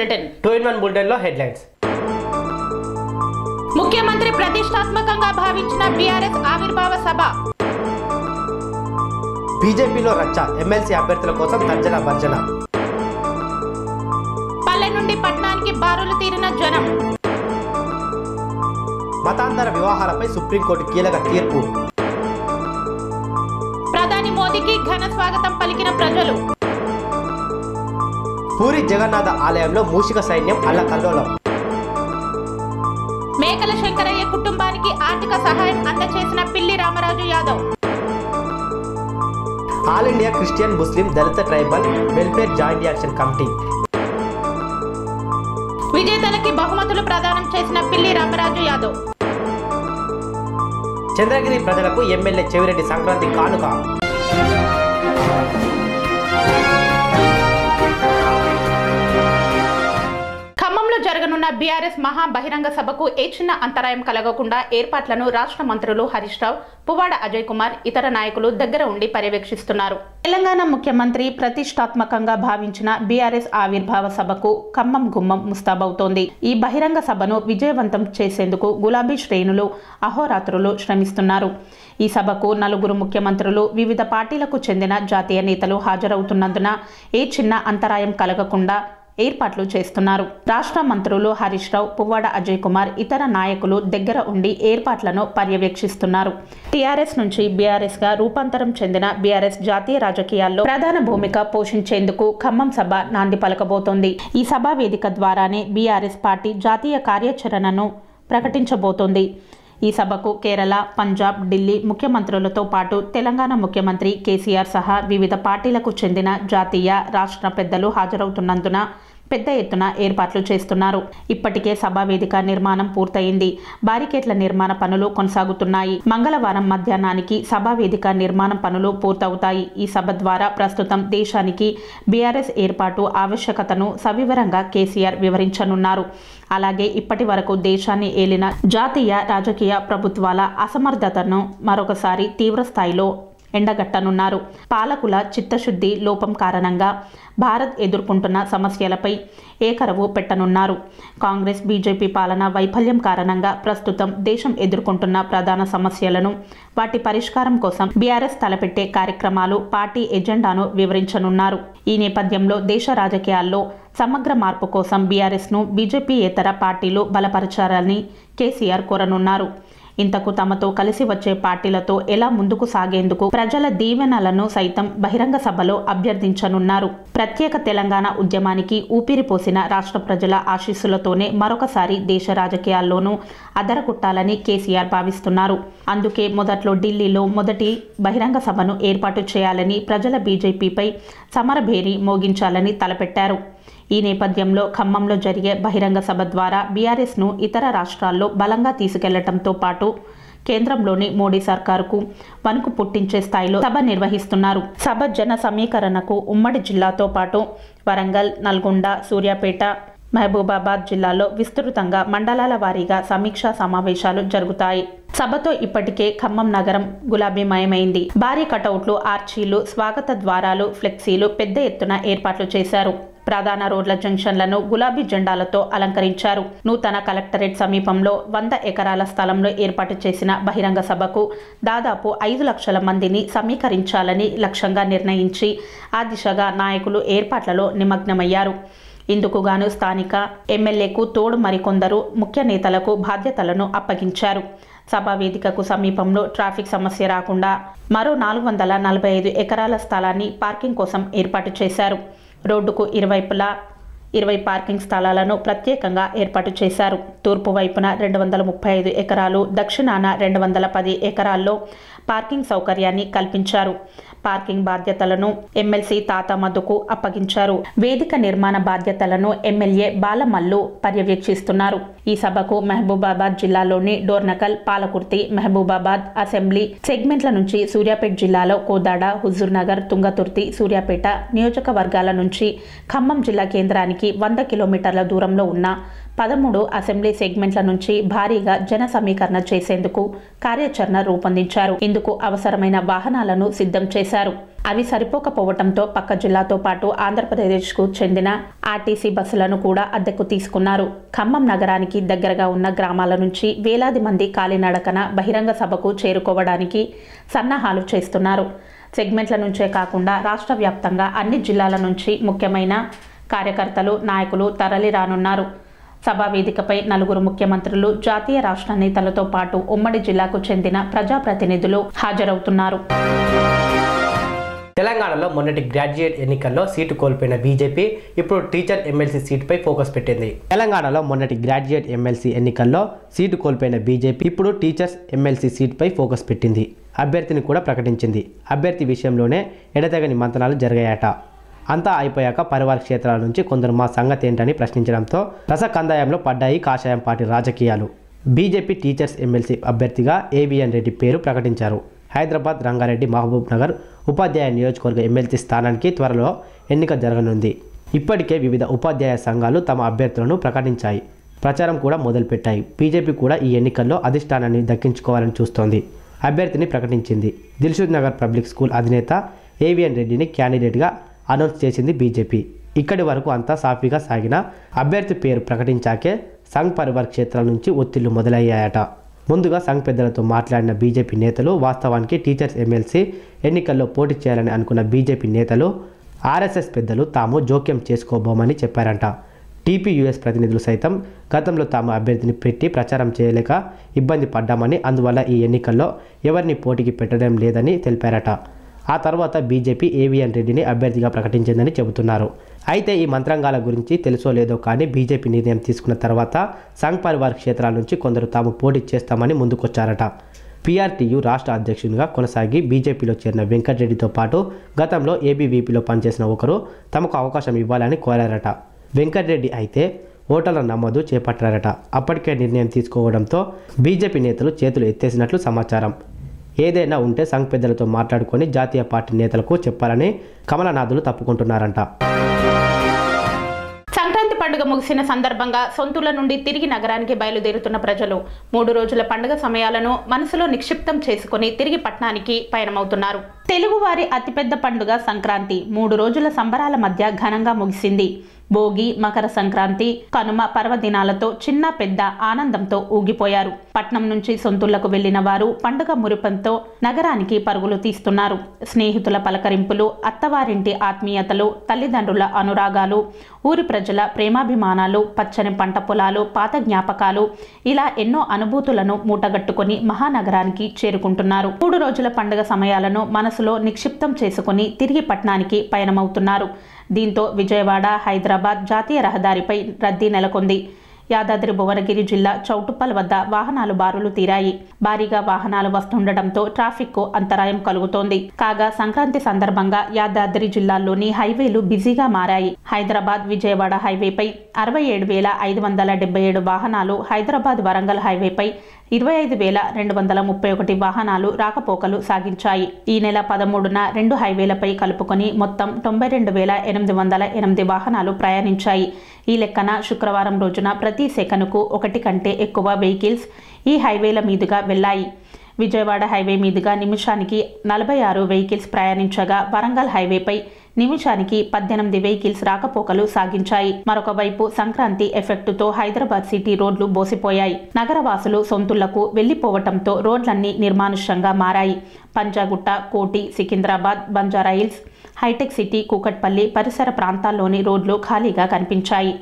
Bulletin two in one బులెటిన్లో headlines ముఖ్యమంత్రి ప్రతిష్టాత్మకంగా భావించిన బీఆర్ఎస్ ఆవిర్భావ సభ బీజేపీలో రచ్చ ఎమ్మెల్సీ అభ్యర్థుల కోసం తర్జన భర్జన పల్లె నుండి పట్టణానికి బారులు తీరిన జనం మతాంతర వివాహాలపై సుప్రీంకోర్టు కీలక తీర్పు ప్రధాని మోదీకి ఘన స్వాగతం పలికిన ప్రజలు పూరి జగన్నాథ ఆలయంలో మూషిక సైన్యం అల్లకల్లోలం మేకల శంకరయ్య కుటుంబానికి ఆర్థిక సహాయం అందచేసిన Pilli Ramaraju Yadav all India Christian Muslim Dalit tribal welfare joint action committee విజేతలకి బహుమతులు ప్రదానం చేసిన పిల్లి రామరాజు యాదవ్ చంద్రగిరి ప్రజలకు ఎమ్మెల్యే చెవిరెడ్డి సంక్రాంతి కానుక ఖమ్మంలో జరగనున్న బీఆర్ఎస్ మహా బహిరంగ సభకు ఏ చిన్న అంతరాయం కలగకుండా ఏర్పాట్లను రాష్ట్ర మంత్రులు హరీష్ రావు పువ్వాడ అజయ్ కుమార్ ఇతర నాయకులు దగ్గర ఉండి పర్యవేక్షిస్తున్నారు తెలంగాణ ముఖ్యమంత్రి ప్రతిష్టాత్మకంగా భావించిన బీఆర్ఎస్ ఆవిర్భావ సభకు ఖమ్మం గుమ్మం ముస్తాబవుతోంది ఈ బహిరంగ సభను విజయవంతం చేసేందుకు గులాబీ శ్రేణులు అహోరాత్రులు శ్రమిస్తున్నారు ఈ సభకు నలుగురు ముఖ్యమంత్రులు వివిధ పార్టీలకు చెందిన జాతీయ నేతలు హాజరవుతున్నందున ఏ చిన్న అంతరాయం కలగకుండా ఏర్పాట్లు చేస్తున్నారు రాష్ట్ర మంత్రులు హరీష్ రావు పువ్వాడ అజయ్ కుమార్ ఇతర నాయకులు దగ్గర ఉండి ఏర్పాట్లను పర్యవేక్షిస్తున్నారు టీఆర్ఎస్ నుంచి బీఆర్ఎస్ గా రూపాంతరం చెందిన బీఆర్ఎస్ జాతీయ రాజకీయాల్లో ప్రధాన భూమిక పోషించేందుకు ఖమ్మం సభ నాంది పలకబోతోంది ఈ సభా వేదిక ద్వారానే బీఆర్ఎస్ పార్టీ జాతీయ కార్యాచరణను ప్రకటించబోతోంది ఈ సభకు కేరళ పంజాబ్ ఢిల్లీ ముఖ్యమంత్రులతో పాటు తెలంగాణ ముఖ్యమంత్రి కేసీఆర్ సహా వివిధ పార్టీలకు చెందిన జాతీయ రాష్ట్ర పెద్దలు హాజరవుతున్నందున పెద్ద ఎత్తున ఏర్పాట్లు చేస్తున్నారు ఇప్పటికే సభా వేదిక నిర్మాణం పూర్తయింది బారికేట్ల నిర్మాణ పనులు కొనసాగుతున్నాయి మంగళవారం మధ్యాహ్నానికి సభా వేదిక నిర్మాణం పనులు పూర్తవుతాయి ఈ సభ ద్వారా ప్రస్తుతం దేశానికి బీఆర్ఎస్ ఏర్పాటు ఆవశ్యకతను సవివరంగా కేసీఆర్ వివరించనున్నారు అలాగే ఇప్పటి వరకు దేశాన్ని ఏలిన జాతీయ రాజకీయ ప్రభుత్వాల అసమర్థతను మరొకసారి తీవ్ర స్థాయిలో ఎండగట్టనున్నారు పాలకుల చిత్తశుద్ధి లోపం కారణంగా భారత్ ఎదుర్కొంటున్న సమస్యలపై ఏకరవు పెట్టనున్నారు కాంగ్రెస్ బీజేపీ పాలన వైఫల్యం కారణంగా ప్రస్తుతం దేశం ఎదుర్కొంటున్న ప్రధాన సమస్యలను వాటి పరిష్కారం కోసం బీఆర్ఎస్ తలపెట్టే కార్యక్రమాలు పార్టీ ఎజెండాను వివరించనున్నారు ఈ నేపథ్యంలో దేశ రాజకీయాల్లో సమగ్ర మార్పు కోసం బీఆర్ఎస్ను బీజేపీయేతర పార్టీలు బలపరచాలని కేసీఆర్ కోరనున్నారు ఇంతకు తమతో కలిసి వచ్చే పార్టీలతో ఎలా ముందుకు సాగేందుకు ప్రజల దీవెనలను సైతం బహిరంగ సభలో అభ్యర్థించనున్నారు ప్రత్యేక తెలంగాణ ఉద్యమానికి ఊపిరిపోసిన రాష్ట్ర ప్రజల ఆశీస్సులతోనే మరొకసారి దేశ రాజకీయాల్లోనూ అదరగొట్టాలని కేసీఆర్ భావిస్తున్నారు అందుకే మొదట్లో ఢిల్లీలో మొదటి బహిరంగ సభను ఏర్పాటు చేయాలని ప్రజల బీజేపీపై సమరభేరి మోగించాలని తలపెట్టారు ఈ నేపథ్యంలో ఖమ్మంలో జరిగే బహిరంగ సభ ద్వారా బీఆర్ఎస్ను ఇతర రాష్ట్రాల్లో బలంగా తీసుకెళ్లటంతో పాటు కేంద్రంలోని మోడీ సర్కారుకు వణుకు పుట్టించే స్థాయిలో సభ నిర్వహిస్తున్నారు సభ జన సమీకరణకు ఉమ్మడి జిల్లాతో పాటు వరంగల్ నల్గొండ సూర్యాపేట మహబూబాబాద్ జిల్లాలో విస్తృతంగా మండలాల వారీగా సమీక్షా సమావేశాలు జరుగుతాయి సభతో ఇప్పటికే ఖమ్మం నగరం గులాబీమయమైంది భారీ కటౌట్లు ఆర్చీలు స్వాగత ద్వారాలు ఫ్లెక్సీలు పెద్ద ఎత్తున ఏర్పాట్లు చేశారు ప్రధాన రోడ్ల జంక్షన్లను గులాబీ జెండాలతో అలంకరించారు నూతన కలెక్టరేట్ సమీపంలో వంద ఎకరాల స్థలంలో ఏర్పాటు చేసిన బహిరంగ సభకు దాదాపు ఐదు లక్షల మందిని సమీకరించాలని లక్ష్యంగా నిర్ణయించి ఆ దిశగా నాయకులు ఏర్పాట్లలో నిమగ్నమయ్యారు ఇందుకు గాను స్థానిక ఎమ్మెల్యేకు తోడు మరికొందరు ముఖ్య నేతలకు బాధ్యతలను అప్పగించారు సభా వేదికకు సమీపంలో ట్రాఫిక్ సమస్య రాకుండా మరో నాలుగు వందల నలభై ఐదు ఎకరాల స్థలాన్ని పార్కింగ్ కోసం ఏర్పాటు చేశారు రోడ్డుకు ఇరువైపులా ఇరవై పార్కింగ్ స్థలాలను ప్రత్యేకంగా ఏర్పాటు చేశారు తూర్పు వైపున రెండు వందల ముప్పై ఐదు ఎకరాలు దక్షిణాన రెండు వందల పది ఎకరాల్లో పార్కింగ్ సౌకర్యాన్ని కల్పించారు పార్కింగ్ బాధ్యతలను ఎమ్మెల్సీ తాత మధుకు అప్పగించారు వేదిక నిర్మాణ బాధ్యతలను ఎమ్మెల్యే బాలమల్లు పర్యవేక్షిస్తున్నారు ఈ సభకు మహబూబాబాద్ జిల్లాలోని డోర్నకల్ పాలకుర్తి మహబూబాబాద్ అసెంబ్లీ సెగ్మెంట్ల నుంచి సూర్యాపేట జిల్లాలో కోదాడ హుజూర్ నగర్ తుంగతుర్తి సూర్యాపేట నియోజకవర్గాల నుంచి ఖమ్మం జిల్లా కేంద్రానికి వంద కిలోమీటర్ల దూరంలో ఉన్న పదమూడు అసెంబ్లీ సెగ్మెంట్ల నుంచి భారీగా జన సమీకరణ చేసేందుకు కార్యాచరణ రూపొందించారు ఇందుకు అవసరమైన వాహనాలను సిద్ధం చేశారు అవి సరిపోకపోవడంతో పక్క జిల్లాతో పాటు ఆంధ్రప్రదేశ్కు చెందిన ఆర్టీసీ బస్సులను కూడా అద్దెకు తీసుకున్నారు ఖమ్మం నగరానికి దగ్గరగా ఉన్న గ్రామాల నుంచి వేలాది మంది కాలినడకన బహిరంగ సభకు చేరుకోవడానికి సన్నాహాలు చేస్తున్నారు సెగ్మెంట్ల నుంచే కాకుండా రాష్ట్ర వ్యాప్తంగా అన్ని జిల్లాల నుంచి ముఖ్యమైన కార్యకర్తలు నాయకులు తరలి రానున్నారు సభా వేదికపై నలుగురు ముఖ్యమంత్రులు జాతీయ రాష్ట్ర నేతలతో పాటు ఉమ్మడి జిల్లాకు చెందిన ప్రజాప్రతినిధులు హాజరవుతున్నారు తెలంగాణలో మొన్నటి గ్రాడ్యుయేట్ ఎన్నికల్లో సీటు కోల్పోయిన బీజేపీ ఇప్పుడు టీచర్ ఎమ్మెల్సీ సీటుపై ఫోకస్ పెట్టింది తెలంగాణలో మొన్నటి గ్రాడ్యుయేట్ ఎమ్మెల్సీ ఎన్నికల్లో సీటు కోల్పోయిన బీజేపీ ఇప్పుడు టీచర్స్ ఎమ్మెల్సీ సీటుపై ఫోకస్ పెట్టింది అభ్యర్థిని కూడా ప్రకటించింది అభ్యర్థి విషయంలోనే ఎడతెగని మంతనాలు జరిగాయట అంతా అయిపోయాక పరివార క్షేత్రాల నుంచి కొందరు మా సంగతి ఏంటని ప్రశ్నించడంతో రసకందాయంలో పడ్డాయి కాషాయం పార్టీ రాజకీయాలు బీజేపీ టీచర్స్ ఎమ్మెల్సీ అభ్యర్థిగా ఏవిఎన్ రెడ్డి పేరు ప్రకటించారు హైదరాబాద్ రంగారెడ్డి మహబూబ్ నగర్ ఉపాధ్యాయ నియోజకవర్గ ఎమ్మెల్సీ స్థానానికి త్వరలో ఎన్నిక జరగనుంది ఇప్పటికే వివిధ ఉపాధ్యాయ సంఘాలు తమ అభ్యర్థులను ప్రకటించాయి ప్రచారం కూడా మొదలుపెట్టాయి బీజేపీ కూడా ఈ ఎన్నికల్లో అధిష్టానాన్ని దక్కించుకోవాలని చూస్తోంది అభ్యర్థిని ప్రకటించింది దిల్షుద్ నగర్ పబ్లిక్ స్కూల్ అధినేత ఏవిఎన్ రెడ్డిని క్యాండిడేట్గా అనౌన్స్ చేసింది బీజేపీ ఇక్కడి వరకు అంతా సాఫీగా సాగిన అభ్యర్థి పేరు ప్రకటించాకే సంఘ్ పరివార్ క్షేత్రాల నుంచి ఒత్తిళ్లు మొదలయ్యాయట ముందుగా సంఘ్ పెద్దలతో మాట్లాడిన బీజేపీ నేతలు వాస్తవానికి టీచర్స్ ఎమ్మెల్సీ ఎన్నికల్లో పోటీ చేయాలని అనుకున్న బీజేపీ నేతలు ఆర్ఎస్ఎస్ పెద్దలు తాము జోక్యం చేసుకోబోమని చెప్పారంట టీపీయూఎస్ ప్రతినిధులు సైతం గతంలో తాము అభ్యర్థిని పెట్టి ప్రచారం చేయలేక ఇబ్బంది పడ్డామని అందువల్ల ఈ ఎన్నికల్లో ఎవరిని పోటీకి పెట్టడం లేదని తెలిపారట ఆ తర్వాత బీజేపీ ఏవిఎన్ రెడ్డిని అభ్యర్థిగా ప్రకటించిందని చెబుతున్నారు అయితే ఈ మంత్రాంగాల గురించి తెలుసో లేదో కానీ బీజేపీ నిర్ణయం తీసుకున్న తర్వాత సంఘ్ పరివార్ క్షేత్రాల నుంచి కొందరు తాము పోటీ చేస్తామని ముందుకొచ్చారట పీఆర్టీయు రాష్ట్ర అధ్యక్షునిగా కొనసాగి బీజేపీలో చేరిన వెంకటరెడ్డితో పాటు గతంలో ఏబీవీపీలో పనిచేసిన ఒకరు తమకు అవకాశం ఇవ్వాలని కోరారట వెంకటరెడ్డి అయితే ఓటర్ల నమోదు చేపట్టారట అప్పటికే నిర్ణయం తీసుకోవడంతో బీజేపీ నేతలు చేతులు ఎత్తేసినట్లు సమాచారం ఏదైనా ఉంటే సంఘ్ పెద్దలతో మాట్లాడుకొని జాతీయ పార్టీ నేతలకు చెప్పాలని కమలనాథులు తప్పుకుంటున్నారంట సంక్రాంతి పండుగ ముగిసిన సందర్భంగా సొంతూల నుండి తిరిగి నగరానికి బయలుదేరుతున్న ప్రజలు మూడు రోజుల పండుగ సమయాలను మనసులో నిక్షిప్తం చేసుకుని తిరిగి పట్టణానికి పయనమవుతున్నారు తెలుగువారి అతిపెద్ద పండుగ సంక్రాంతి మూడు రోజుల సంబరాల మధ్య ఘనంగా ముగిసింది భోగి మకర సంక్రాంతి కనుమ పర్వదినాలతో చిన్న పెద్ద ఆనందంతో ఊగిపోయారు పట్నం నుంచి సొంతూళ్లకు వెళ్లిన వారు పండుగ మురిపంతో నగరానికి పరుగులు తీస్తున్నారు స్నేహితుల పలకరింపులు అత్తవారింటి ఆత్మీయతలు తల్లిదండ్రుల అనురాగాలు ఊరి ప్రజల ప్రేమాభిమానాలు పచ్చని పంట పొలాలు పాత జ్ఞాపకాలు ఇలా ఎన్నో అనుభూతులను మూటగట్టుకుని మహానగరానికి చేరుకుంటున్నారు మూడు రోజుల పండుగ సమయాలను మనసులో నిక్షిప్తం చేసుకుని తిరిగి పట్నానికి పయనమవుతున్నారు దీంతో విజయవాడ హైదరాబాద్ జాతీయ రహదారిపై రద్దీ నెలకొంది యాదాద్రి భువనగిరి జిల్లా చౌటుప్పల్ వద్ద వాహనాలు బారులు తీరాయి భారీగా వాహనాలు వస్తుండటంతో ట్రాఫిక్ కు అంతరాయం కలుగుతోంది కాగా సంక్రాంతి సందర్భంగా యాదాద్రి జిల్లాల్లోని హైవేలు బిజీగా మారాయి హైదరాబాద్ విజయవాడ హైవేపై అరవై ఏడు వేల ఐదు వందల డెబ్బై ఏడు వాహనాలు హైదరాబాద్ వరంగల్ హైవేపై ఇరవై ఐదు వేల రెండు వందల ముప్పై ఒకటి వాహనాలు రాకపోకలు సాగించాయి ఈ నెల పదమూడున రెండు హైవేలపై కలుపుకొని మొత్తం తొంభై రెండు వేల ఎనిమిది వందల ఎనిమిది వాహనాలు ప్రయాణించాయి ఈ లెక్కన శుక్రవారం రోజున ప్రతి సెకనుకు ఒకటి కంటే ఎక్కువ వెహికల్స్ ఈ హైవేల మీదుగా వెళ్లాయి విజయవాడ హైవే మీదుగా నిమిషానికి నలభై ఆరు వెహికల్స్ ప్రయాణించగా వరంగల్ హైవేపై నిమిషానికి పద్దెనిమిది వెహికల్స్ రాకపోకలు సాగించాయి మరొక వైపు సంక్రాంతి ఎఫెక్టుతో హైదరాబాద్ సిటీ రోడ్లు బోసిపోయాయి నగరవాసులు సొంతులకు వెళ్లిపోవటంతో రోడ్లన్నీ నిర్మానుష్యంగా మారాయి పంజాగుట్ట కోటి సికింద్రాబాద్ బంజారాయిల్స్ హైటెక్ సిటీ కూకట్పల్లి పరిసర ప్రాంతాల్లోని రోడ్లు ఖాళీగా కనిపించాయి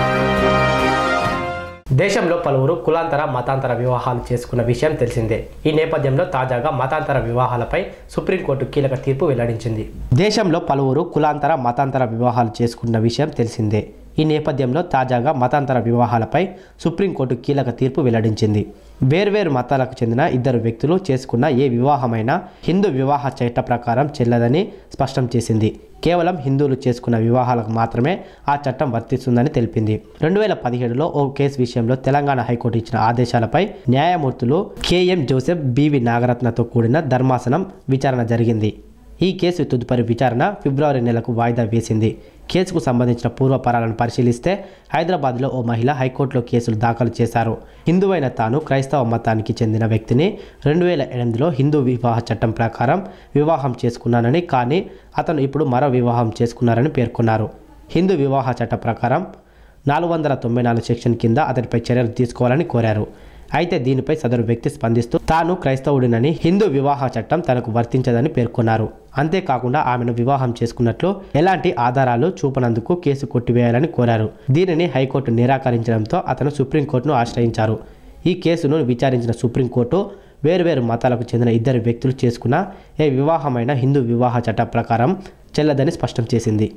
దేశంలో పలువురు కులాంతర మతాంతర వివాహాలు చేసుకున్న విషయం తెలిసిందే ఈ నేపథ్యంలో తాజాగా మతాంతర వివాహాలపై సుప్రీంకోర్టు కీలక తీర్పు వెల్లడించింది దేశంలో పలువురు కులాంతర మతాంతర వివాహాలు చేసుకున్న విషయం తెలిసిందే ఈ నేపథ్యంలో తాజాగా మతాంతర వివాహాలపై సుప్రీంకోర్టు కీలక తీర్పు వెల్లడించింది వేర్వేరు మతాలకు చెందిన ఇద్దరు వ్యక్తులు చేసుకున్న ఏ వివాహమైనా హిందూ వివాహ చట్ట ప్రకారం చెల్లదని స్పష్టం చేసింది కేవలం హిందువులు చేసుకున్న వివాహాలకు మాత్రమే ఆ చట్టం వర్తిస్తుందని తెలిపింది రెండు వేల పదిహేడులో ఓ కేసు విషయంలో తెలంగాణ హైకోర్టు ఇచ్చిన ఆదేశాలపై న్యాయమూర్తులు కేఎం జోసెఫ్ బివి నాగరత్నతో కూడిన ధర్మాసనం విచారణ జరిగింది ఈ కేసు తదుపరి విచారణ ఫిబ్రవరి నెలకు వాయిదా వేసింది కేసుకు సంబంధించిన పూర్వపరాలను పరిశీలిస్తే హైదరాబాద్లో ఓ మహిళ హైకోర్టులో కేసులు దాఖలు చేశారు హిందువైన తాను క్రైస్తవ మతానికి చెందిన వ్యక్తిని రెండు వేల ఎనిమిదిలో హిందూ వివాహ చట్టం ప్రకారం వివాహం చేసుకున్నానని కానీ అతను ఇప్పుడు మరో వివాహం చేసుకున్నారని పేర్కొన్నారు హిందూ వివాహ చట్ట ప్రకారం నాలుగు వందల తొంభై నాలుగు సెక్షన్ కింద అతడిపై చర్యలు తీసుకోవాలని కోరారు అయితే దీనిపై సదరు వ్యక్తి స్పందిస్తూ తాను క్రైస్తవుడినని హిందూ వివాహ చట్టం తనకు వర్తించదని పేర్కొన్నారు అంతేకాకుండా ఆమెను వివాహం చేసుకున్నట్లు ఎలాంటి ఆధారాలు చూపనందుకు కేసు కొట్టివేయాలని కోరారు దీనిని హైకోర్టు నిరాకరించడంతో అతను సుప్రీంకోర్టును ఆశ్రయించారు ఈ కేసును విచారించిన సుప్రీంకోర్టు వేరువేరు మతాలకు చెందిన ఇద్దరు వ్యక్తులు చేసుకున్న ఏ వివాహమైన హిందూ వివాహ చట్ట ప్రకారం చెల్లదని స్పష్టం చేసింది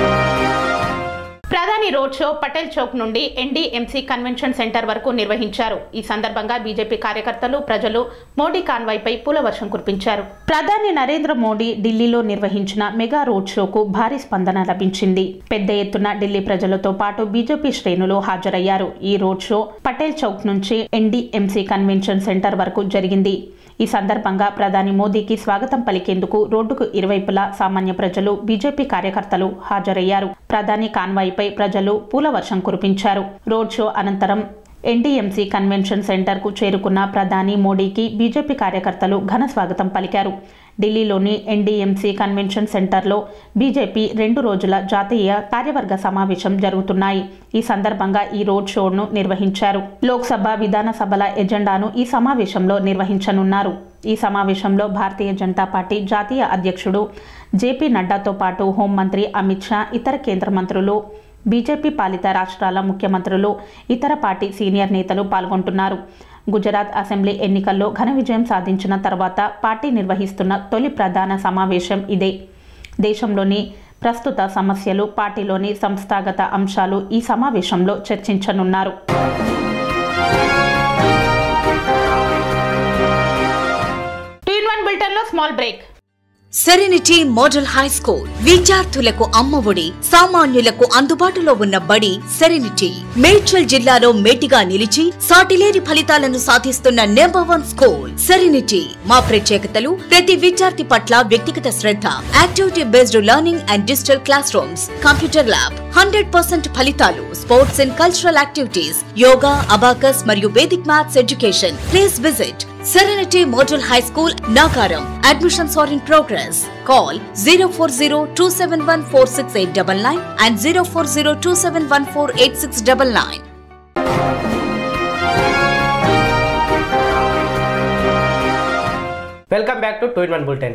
ప్రధాని రోడ్ షో పటేల్ చౌక్ నుండి ఎన్డీఎంసీ కన్వెన్షన్ సెంటర్ వరకు నిర్వహించారు ఈ సందర్భంగా బీజేపీ కార్యకర్తలు ప్రజలు మోడీ కాన్వాయ్పై పూలవర్షం కురిపించారు ప్రధాని నరేంద్ర మోడీ ఢిల్లీలో నిర్వహించిన మెగా రోడ్ షోకు భారీ స్పందన లభించింది పెద్ద ఎత్తున ఢిల్లీ ప్రజలతో పాటు బీజేపీ శ్రేణులు హాజరయ్యారు ఈ రోడ్ షో పటేల్ చౌక్ నుంచి ఎన్డీఎంసీ కన్వెన్షన్ సెంటర్ వరకు జరిగింది ఈ సందర్భంగా ప్రధాని మోదీకి స్వాగతం పలికేందుకు రోడ్డుకు ఇరువైపులా సామాన్య ప్రజలు బీజేపీ కార్యకర్తలు హాజరయ్యారు ప్రధాని కాన్వాయ్పై ప్రజలు పూల వర్షం కురిపించారు రోడ్ షో అనంతరం ఎన్డీఎంసీ కన్వెన్షన్ సెంటర్కు చేరుకున్న ప్రధాని మోడీకి బీజేపీ కార్యకర్తలు ఘన స్వాగతం పలికారు ఢిల్లీలోని ఎన్డీఎంసీ కన్వెన్షన్ సెంటర్లో బీజేపీ రెండు రోజుల జాతీయ కార్యవర్గ సమావేశం జరుగుతున్నాయి ఈ సందర్భంగా ఈ రోడ్ షోను నిర్వహించారు లోక్సభ విధానసభల ఎజెండాను ఈ సమావేశంలో నిర్వహించనున్నారు ఈ సమావేశంలో భారతీయ జనతా పార్టీ జాతీయ అధ్యక్షుడు జేపీ నడ్డాతో పాటు హోంమంత్రి అమిత్ షా ఇతర కేంద్ర మంత్రులు బీజేపీ పాలిత రాష్ట్రాల ముఖ్యమంత్రులు ఇతర పార్టీ సీనియర్ నేతలు పాల్గొంటున్నారు గుజరాత్ అసెంబ్లీ ఎన్నికల్లో ఘన విజయం సాధించిన తర్వాత పార్టీ నిర్వహిస్తున్న తొలి ప్రధాన సమావేశం ఇదే దేశంలోని ప్రస్తుత సమస్యలు పార్టీలోని సంస్థాగత అంశాలు ఈ సమావేశంలో చర్చించనున్నారు టూ ఇన్ వన్ బులెటిన్లో small break serenity model high school విద్యార్థులకు అమ్మఒడి సామాన్యులకు అందుబాటులో ఉన్న బడి సెరెనిటీ మేడ్చల్ జిల్లాలో మేటిగా నిలిచి సాటిలేని ఫలితాలను సాధిస్తున్న నెంబర్ వన్ స్కూల్ సెరెనిటీ మా ప్రత్యేకతలు ప్రతి విద్యార్థి పట్ల వ్యక్తిగత శ్రద్ధ activity based learning and digital class rooms computer lab hundred percent ఫలితాలు sports and cultural activities yoga abacus మరియు Vedic maths education please visit Serenity Model High School, Nagaram. Admissions are in progress. Call 040-271-46899 and 040-271-48699. Welcome back to two in one bulletin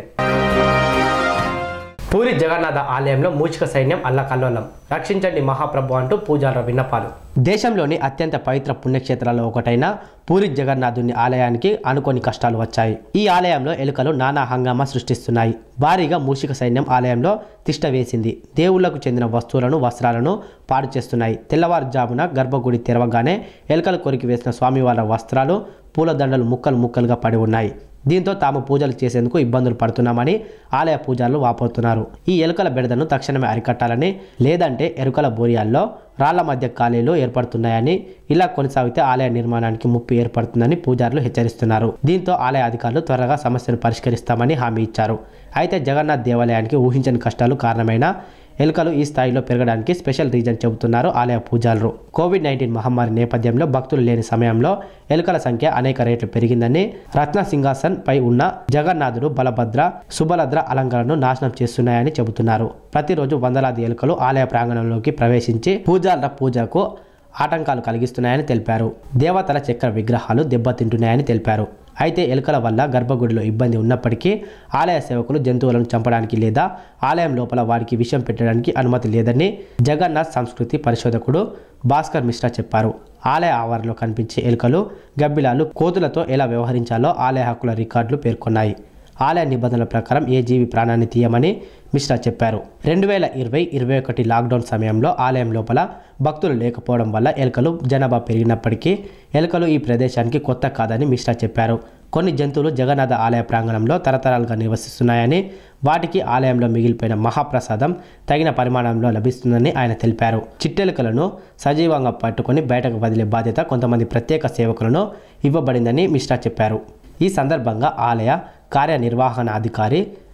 Puri Jagannath ఆలయంలో మూచిక సైన్యం అల్లకల్లోలం రక్షించండి మహాప్రభు అంటూ పూజారుల విన్నపాలు దేశంలోని అత్యంత పవిత్ర పుణ్యక్షేత్రాల్లో ఒకటైన పూరి జగన్నాథుని ఆలయానికి అనుకోని కష్టాలు వచ్చాయి ఈ ఆలయంలో ఎలుకలు నానా హంగామా సృష్టిస్తున్నాయి భారీగా మూషిక సైన్యం ఆలయంలో తిష్ట వేసింది దేవుళ్లకు చెందిన వస్తువులను వస్త్రాలను పాడు చేస్తున్నాయి తెల్లవారుజామున గర్భగుడి తెరవగానే ఎలుకలు కొరికి వేసిన స్వామివారి వస్త్రాలు పూలదండలు ముక్కలు ముక్కలుగా పడి ఉన్నాయి దీంతో తాము పూజలు చేసేందుకు ఇబ్బందులు పడుతున్నామని ఆలయ పూజారులు వాపోతున్నారు ఈ ఎలుకల బెడదను తక్షణమే అరికట్టాలని లేదంటే ఎరుకల బోరియాల్లో రాళ్ల మధ్య ఖాళీలు ఏర్పడుతున్నాయని ఇలా కొనసాగితే ఆలయ నిర్మాణానికి ముప్పు ఏర్పడుతుందని పూజారులు హెచ్చరిస్తున్నారు దీంతో ఆలయ అధికారులు త్వరగా సమస్యను పరిష్కరిస్తామని హామీ ఇచ్చారు అయితే జగన్నాథ్ దేవాలయానికి ఊహించని కష్టాలు కారణమైన ఎలుకలు ఈ స్థాయిలో పెరగడానికి స్పెషల్ రీజన్ చెబుతున్నారు ఆలయ పూజారులు కోవిడ్ నైన్టీన్ మహమ్మారి నేపథ్యంలో భక్తులు లేని సమయంలో ఎలుకల సంఖ్య అనేక రేట్లు పెరిగిందని రత్న సింహాసన్ పై ఉన్న జగన్నాథుడు బలభద్ర సుబలద్ర అలంకరణను నాశనం చేస్తున్నాయని చెబుతున్నారు ప్రతిరోజు వందలాది ఎలుకలు ఆలయ ప్రాంగణంలోకి ప్రవేశించి పూజారుల పూజకు ఆటంకాలు కలిగిస్తున్నాయని తెలిపారు దేవతల చక్ర విగ్రహాలు దెబ్బతింటున్నాయని తెలిపారు అయితే ఎలుకల వల్ల గర్భగుడిలో ఇబ్బంది ఉన్నప్పటికీ ఆలయ సేవకులు జంతువులను చంపడానికి లేదా ఆలయం లోపల వారికి విషం పెట్టడానికి అనుమతి లేదని జగన్నాథ్ సంస్కృతి పరిశోధకుడు భాస్కర్ మిశ్రా చెప్పారు ఆలయ ఆవరణలో కనిపించే ఎలుకలు గబ్బిలాలు కోతులతో ఎలా వ్యవహరించాలో ఆలయ హక్కుల రికార్డులు పేర్కొన్నాయి ఆలయ నిబంధనల ప్రకారం ఏ జీవి ప్రాణాన్ని తీయమని మిశ్రా చెప్పారు రెండు వేల ఇరవై ఇరవై ఒకటి లాక్డౌన్ సమయంలో ఆలయం లోపల భక్తులు లేకపోవడం వల్ల ఎలుకలు జనాభా పెరిగినప్పటికీ ఎలుకలు ఈ ప్రదేశానికి కొత్త కాదని మిశ్రా చెప్పారు కొన్ని జంతువులు జగన్నాథ ఆలయ ప్రాంగణంలో తరతరాలుగా నివసిస్తున్నాయని వాటికి ఆలయంలో మిగిలిపోయిన మహాప్రసాదం తగిన పరిమాణంలో లభిస్తుందని ఆయన తెలిపారు చిట్టెలుకలను సజీవంగా పట్టుకొని బయటకు వదిలే బాధ్యత కొంతమంది ప్రత్యేక సేవకులను ఇవ్వబడిందని మిశ్రా చెప్పారు ఈ సందర్భంగా ఆలయ కార్యనిర్వహణ అధికారి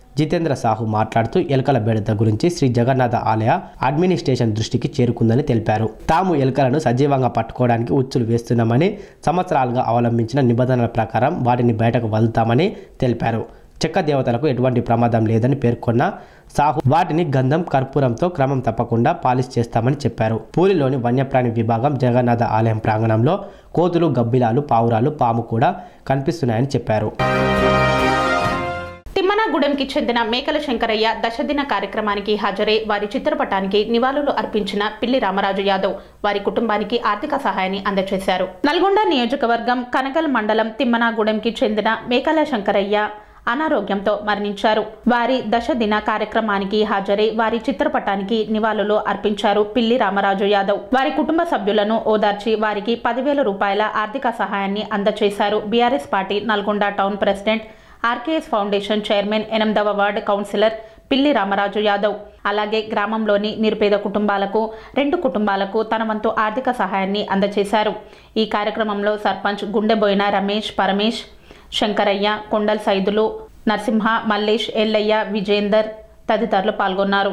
జితేంద్ర సాహు మాట్లాడుతూ ఎలుకల బెడద గురించి శ్రీ జగన్నాథ ఆలయ అడ్మినిస్ట్రేషన్ దృష్టికి చేరుకుందని తెలిపారు తాము ఎలుకలను సజీవంగా పట్టుకోవడానికి ఉచ్చులు వేస్తున్నామని సంవత్సరాలుగా అవలంబించిన నిబంధనల ప్రకారం వాటిని బయటకు వదులుతామని తెలిపారు చెక్క దేవతలకు ఎటువంటి ప్రమాదం లేదని పేర్కొన్న సాహు వాటిని గంధం కర్పూరంతో క్రమం తప్పకుండా పాలిష్ చేస్తామని చెప్పారు పూరిలోని వన్యప్రాణి విభాగం జగన్నాథ ఆలయం ప్రాంగణంలో కోతులు గబ్బిలాలు పావురాలు పాము కూడా కనిపిస్తున్నాయని చెప్పారు తిమ్మనగూడెంకి చెందిన మేకల శంకరయ్య దశదిన కార్యక్రమానికి హాజరై వారి చిత్రపటానికి నివాళులు అర్పించిన పిల్లి రామరాజు యాదవ్ వారి కుటుంబానికి ఆర్థిక సహాయాన్ని అందజేశారు నల్గొండ నియోజకవర్గం కనగల్ మండలం తిమ్మనగూడెంకి చెందిన మేకల శంకరయ్య అనారోగ్యంతో మరణించారు వారి దశదిన కార్యక్రమానికి హాజరై వారి చిత్రపటానికి నివాళులు అర్పించారు పిల్లి రామరాజు యాదవ్ వారి కుటుంబ సభ్యులను ఓదార్చి వారికి పదివేల రూపాయల ఆర్థిక సహాయాన్ని అందజేశారు BRS party Nalgonda town president RKS foundation chairman ఎనిమిదవ వార్డు కౌన్సిలర్ పిల్లి రామరాజు యాదవ్ అలాగే గ్రామంలోని నిరుపేద కుటుంబాలకు రెండు కుటుంబాలకు తన వంతు ఆర్థిక సహాయాన్ని అందజేశారు ఈ కార్యక్రమంలో సర్పంచ్ గుండెబోయిన రమేష్ పరమేష్ శంకరయ్య కొండల్ సైదులు నరసింహ మల్లేష్ ఎల్లయ్య విజేందర్ తదితరులు పాల్గొన్నారు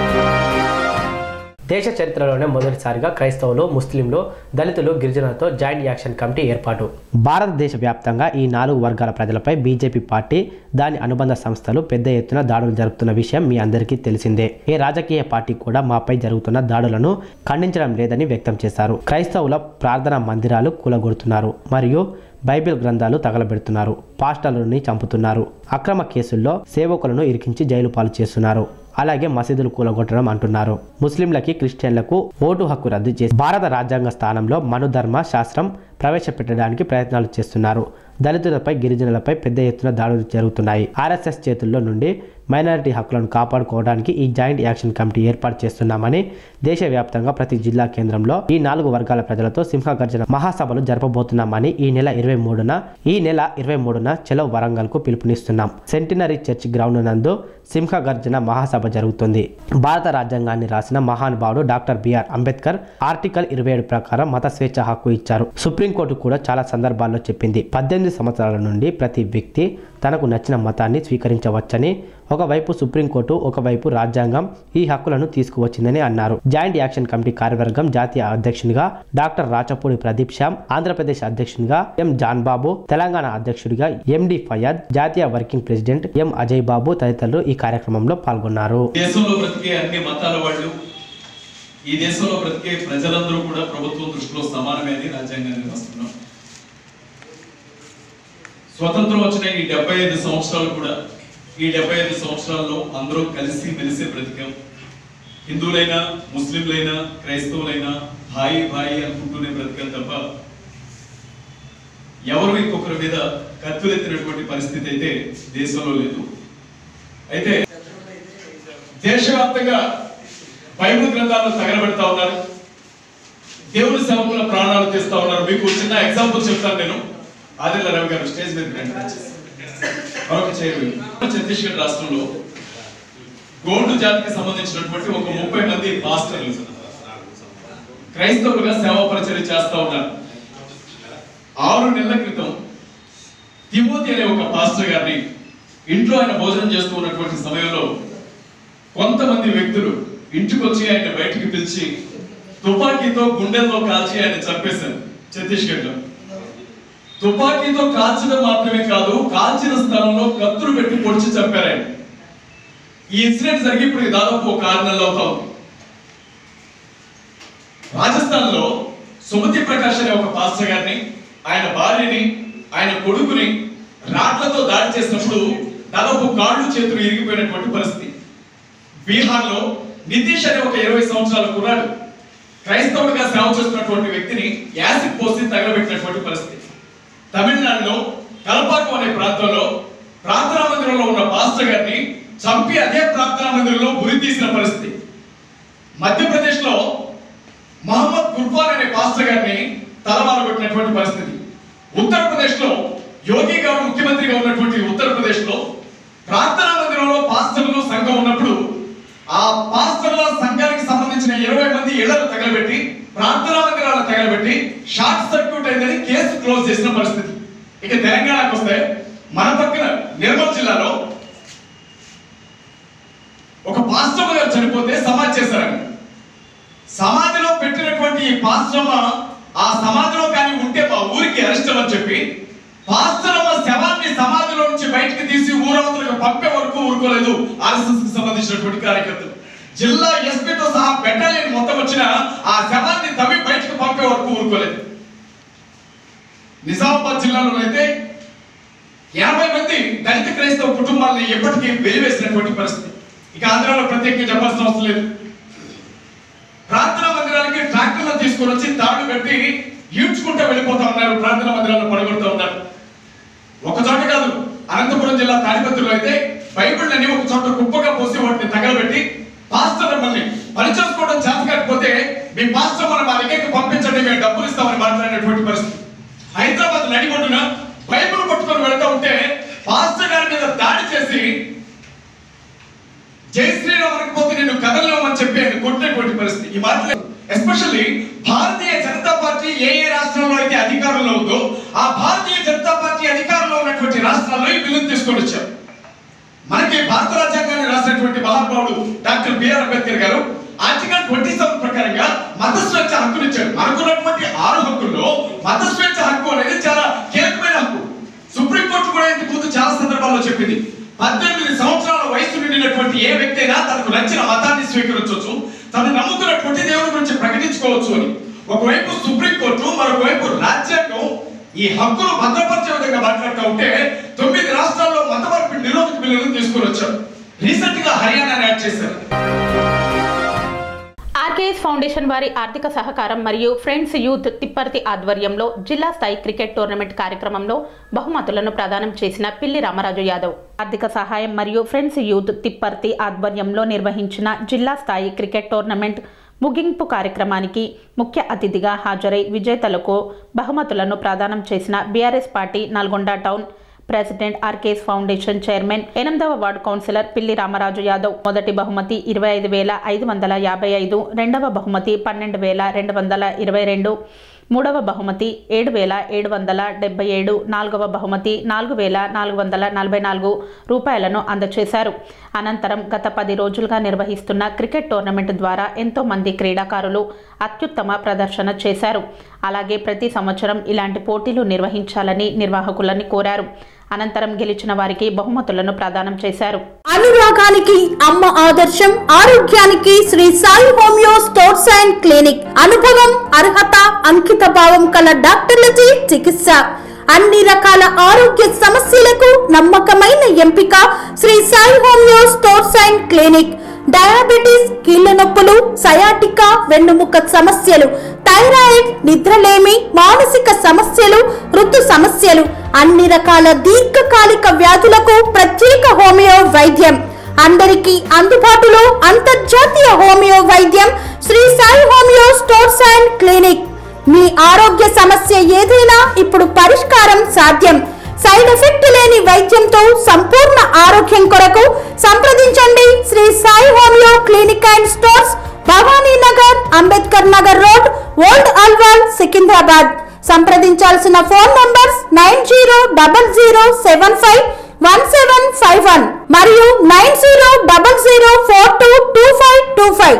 దేశ చరిత్రలోనే మొదటిసారిగా క్రైస్తవులు ముస్లింలు దళితులు గిరిజనులతో జాయింట్ యాక్షన్ కమిటీ ఏర్పాటు భారతదేశ వ్యాప్తంగా ఈ నాలుగు వర్గాల ప్రజలపై బీజేపీ పార్టీ దాని అనుబంధ సంస్థలు పెద్ద ఎత్తున దాడులు జరుపుతున్న విషయం మీ అందరికీ తెలిసిందే ఏ రాజకీయ పార్టీ కూడా మాపై జరుగుతున్న దాడులను ఖండించడం లేదని వ్యక్తం చేశారు క్రైస్తవుల ప్రార్థనా మందిరాలు కూలగొడుతున్నారు మరియు బైబిల్ గ్రంథాలు తగలబెడుతున్నారు పాస్టర్లని చంపుతున్నారు అక్రమ కేసుల్లో సేవకులను ఇరికించి జైలు పాలు చేస్తున్నారు అలాగే మసీదులు కూలగొట్టడం అంటున్నారు ముస్లింలకి క్రిస్టియన్లకు ఓటు హక్కు రద్దు చేసి భారత రాజ్యాంగ స్థానంలో మనుధర్మ శాస్త్రం ప్రవేశపెట్టడానికి ప్రయత్నాలు చేస్తున్నారు దళితులపై గిరిజనులపై పెద్ద ఎత్తున దాడులు జరుగుతున్నాయి ఆర్ఎస్ఎస్ చేతుల్లో నుండి మైనారిటీ హక్కులను కాపాడుకోవడానికి ఈ జాయింట్ యాక్షన్ కమిటీ ఏర్పాటు చేస్తున్నామని దేశవ్యాప్తంగా ప్రతి జిల్లా కేంద్రంలో ఈ నాలుగు వర్గాల ప్రజలతో సింహగర్జన మహాసభలు జరపబోతున్నామని ఈ నెల ఇరవై మూడున ఈ నెల ఇరవై మూడున చెలో వరంగల్ కు పిలుపునిస్తున్నాం సెంటినరీ చర్చ్ గ్రౌండ్ నందు సింహగర్జన మహాసభ జరుగుతుంది భారత రాజ్యాంగాన్ని రాసిన మహానుభావుడు డాక్టర్ బిఆర్ అంబేద్కర్ ఆర్టికల్ ఇరవై ఏడు ప్రకారం మత స్వేచ్ఛ హక్కు ఇచ్చారు సుప్రీంకోర్టు కూడా చాలా సందర్భాల్లో చెప్పింది పద్దెనిమిది సంవత్సరాల నుండి ప్రతి వ్యక్తి తనకు నచ్చిన మతాన్ని స్వీకరించవచ్చని ఒకవైపు సుప్రీంకోర్టు ఒకవైపు రాజ్యాంగం ఈ హక్కులను తీసుకువచ్చిందని అన్నారు జాయింట్ యాక్షన్ కమిటీ కార్యవర్గం జాతీయ అధ్యక్షునిగా డాక్టర్ రాచపూడి ప్రదీప్ శ్యామ్ ఆంధ్రప్రదేశ్ అధ్యక్షునిగా ఎం జాన్ బాబు తెలంగాణ అధ్యక్షుడిగా ఎండి ఫయాద్ జాతీయ working president M Ajay Babu తదితరులు ఈ కార్యక్రమంలో పాల్గొన్నారు దేశంలో బ్రతికే అన్ని మతాల వాళ్ళు ఈ దేశంలో బ్రతికే ప్రజలందరూ కూడా ప్రభుత్వం దృష్టిలో సమానమే అని రాజ్యాంగాన్ని రాస్తున్నాం స్వతంత్రం వచ్చిన ఈ డెబ్బై ఐదు సంవత్సరాలు కూడా ఈ డెబ్బై ఐదు సంవత్సరాల్లో అందరూ కలిసి మెలిసి బ్రతికాం హిందువులైనా ముస్లింలైనా క్రైస్తవులైనా భాయి భాయి అనుకుంటూనే బ్రతికాం తప్ప ఎవరు ఇంకొకరి మీద కత్తులెత్తినటువంటి పరిస్థితి అయితే దేశంలో లేదు అయితే దేశవ్యాప్తంగా బైబిల్ గ్రంథాలను తగలబెడతా ఉన్నారు దేవుని సేవకుల ప్రాణాలు తీస్తా ఉన్నారు మీకు చిన్న ఎగ్జాంపుల్ చెప్తాను నేను ఆదిల రవి గారు స్టేజ్ మీద రండి. మరొక చైర్మన్ ఛత్తీస్గఢ్ రాష్ట్రంలో గోండు జాతికి సంబంధించినటువంటి ఒక ముప్పై మంది పాస్టర్లు క్రైస్తవులుగా సేవా పరిచయం చేస్తా ఉన్నారు ఆరు నెలల క్రితం తిమోతి అనే ఒక పాస్టర్ గారిని ఇంట్లో ఆయన భోజనం చేస్తూ ఉన్నటువంటి సమయంలో కొంతమంది వ్యక్తులు ఇంటికి వచ్చి ఆయన బయటికి పిలిచి తుపాకీతో గుండెల్లో కాల్చి ఆయన చంపేశారు ఛత్తీస్గఢ్ లో తుపాకీతో కాల్చడం మాత్రమే కాదు కాల్చిన స్థలంలో కత్తులు పెట్టి పొడిచి చంపారు ఆయన ఈ ఇన్సిడెంట్ జరిగి ఇప్పుడు దాదాపు ఒక ఆరు నెలలు అవుతా ఉంది రాజస్థాన్ లో సుమతి ప్రకాష్ అనే ఒక పాస్టర్ గారిని ఆయన భార్యని ఆయన కొడుకుని రాట్లతో దాడి చేసినప్పుడు దాదాపు కాళ్ళు చేతులు ఇరిగిపోయినటువంటి పరిస్థితి బీహార్ లో నితీష్ అనే ఒక ఇరవై సంవత్సరాల కుర్రాడు క్రైస్తవుడిగా సేవ చేస్తున్నటువంటి వ్యక్తిని యాసిడ్ పోసి తగలబెట్టినటువంటి పరిస్థితి తమిళనాడులో కల్పాకం అనే ప్రాంతంలో ప్రార్థనా మందిరంలో ఉన్న పాస్టర్ గారిని చంపి అదే ప్రార్థనా మందిరంలో ఉరి తీసిన పరిస్థితి మధ్యప్రదేశ్ లో మహమ్మద్ గుర్బాన్ అనే పాస్టర్ గారిని తలమాలబెట్టినటువంటి పరిస్థితి ఉత్తరప్రదేశ్ లో యోగి గారు ముఖ్యమంత్రిగా ఉన్నటువంటి ఉత్తరప్రదేశ్ లో ప్రార్థనా మందిరంలో పాస్టర్లు సంఘం ఉన్నప్పుడు ఆ పాస్టర్ల సంఘానికి సంబంధించిన ఇరవై మంది ఇళ్లను తగలబెట్టి ప్రార్థనా మందిరాలను తగలబెట్టి షార్ట్ సర్క్యూట్ అయిందని కేసు క్లోజ్ చేసిన పరిస్థితి ఇక తెలంగాణకు వస్తే మన పక్కన నిర్మల్ జిల్లాలో పాస్టమ్మ గారు చనిపోతే సమాధి చేశారని సమాధిలో పెట్టినటువంటి ఈ పాస్టమ్మ ఆ సమాధిలో కానీ ఉంటే మా ఊరికి అరిష్టం అని చెప్పి పాస్టరమ్మ శవాన్ని సమాధిలో నుంచి బయటికి తీసి ఊరవతలకు పంపే వరకు ఊరుకోలేదు ఆర్ఎస్ఎస్ కి సంబంధించినటువంటి కార్యకర్తలు జిల్లా ఎస్పీతో సహా బెటాలియన్ మొత్తం వచ్చిన ఆ శవాన్ని తవ్వి బయటకు పంపే వరకు ఊరుకోలేదు నిజామాబాద్ జిల్లాలో అయితే యాభై మంది దళిత క్రైస్తవ కుటుంబాలని ఎప్పటికీ వెలివేసినటువంటి పరిస్థితి ఇక ఆంధ్రాలో ప్రత్యేకంగా చెప్పాల్సిన అవసరం లేదు ప్రార్థనా మందిరాలకి ట్రాక్టర్లు తీసుకొని వచ్చి తాడు కట్టి ఈడ్చుకుంటూ వెళ్ళిపోతా ఉన్నారు ప్రార్థనా మందిరాలను పడగొడుతూ ఉన్నారు ఒక చోట కాదు అనంతపురం జిల్లా తాడిపత్రిలో అయితే బైబిల్ అన్ని ఒక చోట కుప్పగా పోసి వాటిని తగలబెట్టి పాస్టర్ మళ్ళీ పని చేసుకోవడం చేత కాకపోతే మీ పాస్టర్ మన మా దగ్గరికి పంపించండి మేము డబ్బులు ఇస్తామని మాట్లాడినటువంటి పరిస్థితి హైదరాబాద్ నడిబొడ్డున బైబిల్ పట్టుకొని వెళ్తా ఉంటే పాస్టర్ గారి మీద దాడి చేసి జై శ్రీరామ్ అనకపోతే నేను కదలలేమని చెప్పి ఆయన కొట్టినటువంటి పరిస్థితి ఈ మాటలు ఎస్పెషల్లీ భారతీయ జనతా పార్టీ ఏ ఏ రాష్ట్రంలో అయితే అధికారంలో ఉందో ఆ భారతీయ జనతా పార్టీ అధికారంలో ఉన్నటువంటి రాష్ట్రాల్లో ఈ బిల్లును తీసుకొని వచ్చారు మనకి భారత రాజ్యాంగాన్ని రాసినటువంటి మహానుభావుడు డాక్టర్ బిఆర్ అంబేద్కర్ గారు ఆర్టికల్ ట్వంటీ సెవెన్ ప్రకారంగా మత స్వేచ్ఛ హక్కును ఇచ్చారు మనకున్నటువంటి ఆరు హక్కుల్లో మత స్వేచ్ఛ హక్కు అనేది చాలా కీలకమైన హక్కు సుప్రీంకోర్టు కూడా ఇంతకు ముందు చాలా సందర్భాల్లో చెప్పింది పద్దెనిమిది సంవత్సరాల వయసు నిండినటువంటి ఏ వ్యక్తి అయినా తనకు నచ్చిన మతాన్ని స్వీకరించవచ్చు తను నమ్ముకున్నటువంటి దేవుని గురించి ప్రకటించుకోవచ్చు అని ఒకవైపు సుప్రీంకోర్టు మరొకవైపు రాజ్యాంగం ఈ హక్కును భద్రపరిచే విధంగా మాట్లాడుతూ ఉంటే తొమ్మిది రాష్ట్రాల్లో మత మార్పిడి నిరోధక బిల్లును తీసుకొని వచ్చారు రీసెంట్ గా హర్యానా యాడ్ చేశారు ఆర్కేఎస్ ఫౌండేషన్ వారి ఆర్థిక సహకారం మరియు ఫ్రెండ్స్ యూత్ తిప్పర్తి ఆధ్వర్యంలో జిల్లా స్థాయి క్రికెట్ టోర్నమెంట్ కార్యక్రమంలో బహుమతులను ప్రదానం చేసిన పిల్లి రామరాజు యాదవ్ ఆర్థిక సహాయం మరియు ఫ్రెండ్స్ యూత్ తిప్పర్తి ఆధ్వర్యంలో నిర్వహించిన జిల్లా స్థాయి క్రికెట్ టోర్నమెంట్ ముగింపు కార్యక్రమానికి ముఖ్య అతిథిగా హాజరై విజేతలకు బహుమతులను ప్రదానం చేసిన BRS party Nalgonda town president RKS foundation chairman ఎనిమిదవ వార్డు కౌన్సిలర్ పిల్లి రామరాజు యాదవ్ మొదటి బహుమతి ఇరవై ఐదు వేల ఐదు వందల యాభై ఐదు రెండవ బహుమతి పన్నెండు వేల రెండు వందల ఇరవై రెండు మూడవ బహుమతి ఏడు వేల ఏడు వందల డెబ్బై ఏడు నాలుగవ బహుమతి నాలుగు వేల నాలుగు వందల నలభై నాలుగు రూపాయలను అందజేశారు అనంతరం గత పది రోజులుగా నిర్వహిస్తున్న క్రికెట్ టోర్నమెంట్ ద్వారా ఎంతో మంది క్రీడాకారులు అత్యుత్తమ ప్రదర్శన చేశారు అలాగే ప్రతి సంవత్సరం ఇలాంటి పోటీలు నిర్వహించాలని నిర్వాహకులని కోరారు అనంతరం గెలిచిన వారికి బహుమతులను ప్రదానం చేశారు అనురాగానికి అమ్మ ఆదర్శం ఆరోగ్యానికి Shri Sai homeo stores and clinic అనుభవం అర్హత అంకిత భావం కల డాక్టర్లచే చికిత్స అన్ని రకాల ఆరోగ్య సమస్యలకు నమ్మకమైన ఎంపిక Shri Sai homeo stores and clinic diabetes కీళ్ల నొప్పులు సయాటికా వెన్నుముక సమస్యలు థైరాయిడ్ నిద్రలేమి మానసిక సమస్యలు ఋతు సమస్యలు అన్ని రకాల దీర్ఘకాలిక వ్యాధులకు ప్రత్యేక హోమియో వైద్యం అందరికీ అందుబాటులో అంతర్జాతీయ హోమియో వైద్యం Shri Sai homeo stores and clinic మీ ఆరోగ్య సమస్య ఏదైనా ఇప్పుడు పరిష్కారం సాధ్యం సైడ్ ఎఫెక్ట్ లేని వైద్యంతో సంపూర్ణ ఆరోగ్యం కొరకు సంప్రదించండి Shri Sai homeo clinic and stores Bhavani Nagar Ambedkar Nagar road old Alwal Secunderabad సంప్రదించాల్సిన phone numbers nine zero double zero seven five one seven five one మరియు nine zero double zero four two two five two five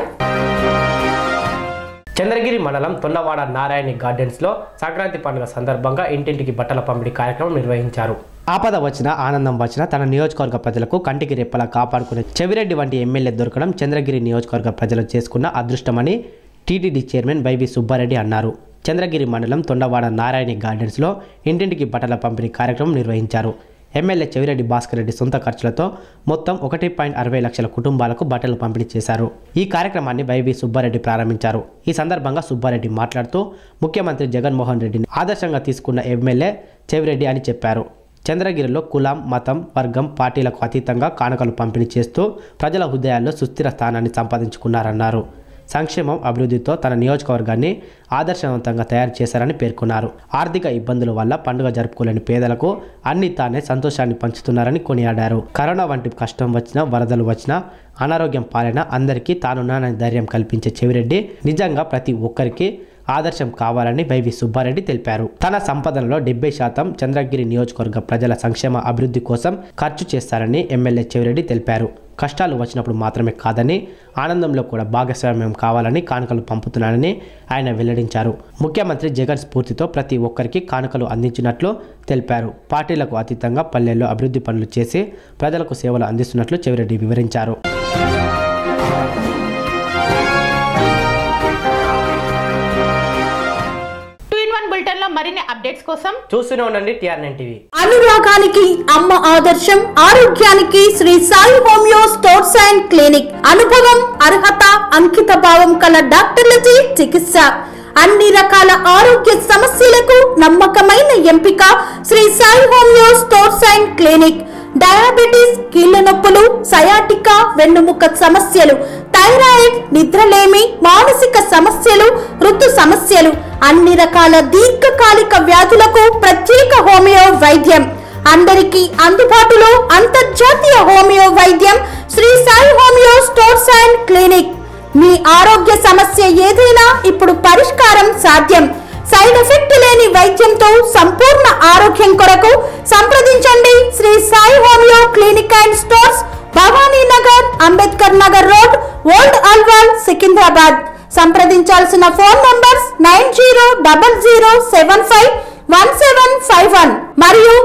Chandragiri మండలం తొండవాడ నారాయణి గార్డెన్స్లో సంక్రాంతి పండుగ సందర్భంగా ఇంటింటికి బట్టల పంపిణీ కార్యక్రమం నిర్వహించారు ఆపద వచ్చిన ఆనందం వచ్చిన తన నియోజకవర్గ ప్రజలకు కంటికి రెప్పలా కాపాడుకునే చెవిరెడ్డి వంటి ఎమ్మెల్యే దొరకడం చంద్రగిరి నియోజకవర్గ ప్రజలు చేసుకున్న అదృష్టమని టీటీడీ చైర్మన్ వైవి సుబ్బారెడ్డి అన్నారు చంద్రగిరి మండలం తొండవాడ నారాయణి గార్డెన్స్లో ఇంటింటికి బట్టల పంపిణీ కార్యక్రమం నిర్వహించారు ఎమ్మెల్యే చెవిరెడ్డి భాస్కర్ రెడ్డి సొంత ఖర్చులతో మొత్తం ఒకటి పాయింట్ అరవై లక్షల కుటుంబాలకు బట్టలు పంపిణీ చేశారు ఈ కార్యక్రమాన్ని వైవి సుబ్బారెడ్డి ప్రారంభించారు ఈ సందర్భంగా సుబ్బారెడ్డి మాట్లాడుతూ ముఖ్యమంత్రి జగన్మోహన్ రెడ్డిని ఆదర్శంగా తీసుకున్న ఎమ్మెల్యే చెవిరెడ్డి అని చెప్పారు చంద్రగిరిలో కులం మతం వర్గం పార్టీలకు అతీతంగా కానుకలు పంపిణీ చేస్తూ ప్రజల హృదయాల్లో సుస్థిర స్థానాన్ని సంపాదించుకున్నారన్నారు సంక్షేమం అభివృద్ధితో తన నియోజకవర్గాన్ని ఆదర్శవంతంగా తయారు చేశారని పేర్కొన్నారు ఆర్థిక ఇబ్బందుల వల్ల పండుగ జరుపుకోలేని పేదలకు అన్ని తానే సంతోషాన్ని పంచుతున్నారని కొనియాడారు కరోనా వంటి కష్టం వచ్చినా వరదలు వచ్చినా అనారోగ్యం పాలైనా అందరికీ తానున్నానని ధైర్యం కల్పించే చెవిరెడ్డి నిజంగా ప్రతి ఒక్కరికి ఆదర్శం కావాలని వైవి సుబ్బారెడ్డి తెలిపారు తన సంపదనలో డెబ్బై శాతం చంద్రగిరి నియోజకవర్గ ప్రజల సంక్షేమ అభివృద్ధి కోసం ఖర్చు చేస్తారని ఎమ్మెల్యే చెవిరెడ్డి తెలిపారు కష్టాలు వచ్చినప్పుడు మాత్రమే కాదని ఆనందంలో కూడా భాగస్వామ్యం కావాలని కానుకలు పంపుతున్నానని ఆయన వెల్లడించారు ముఖ్యమంత్రి జగన్ స్ఫూర్తితో ప్రతి ఒక్కరికి కానుకలు అందించినట్లు తెలిపారు పార్టీలకు అతీతంగా పల్లెల్లో అభివృద్ధి పనులు చేసి ప్రజలకు సేవలు అందిస్తున్నట్లు చెవిరెడ్డి వివరించారు టూ ఇన్ వన్ బులెటిన్ లో మరిన్ని అప్డేట్స్ కోసం చూస్తూనే ఉండండి టీఆర్ నైన్ టీవీ అనురాగానికి అమ్మ ఆదర్శం ఆరోగ్యానికి Shri Sai homeo stores and clinic అనుభవం అర్హత అంకిత భావం కల డాక్టర్లచే చికిత్స అన్ని రకాల ఆరోగ్య సమస్యలకు నమ్మకమైన ఎంపిక Shri Sai homeo stores and clinic diabetes కీళ్ల నొప్పులు సయాటికా వెన్నుముక సమస్యలు థైరాయిడ్ నిద్రలేమి మానసిక సమస్యలు ఋతు సమస్యలు అన్ని రకాల దీర్ఘకాలిక వ్యాధులకు ప్రత్యేక హోమియో వైద్యం అందరికీ అందుబాటులో అంతర్జాతీయ హోమియో వైద్యం Shri Sai homeo stores and clinic మీ ఆరోగ్య సమస్య ఏదైనా ఇప్పుడు పరిష్కారం సాధ్యం సైడ్ ఎఫెక్ట్ లేని వైద్యంతో సంపూర్ణ ఆరోగ్యం కొరకు సంప్రదించండి Shri Sai homeo clinic and stores Bhavani Nagar Ambedkar Nagar road old Alwal Secunderabad సంప్రదించాల్సిన phone numbers nine zero double zero seven five one seven five one మరియు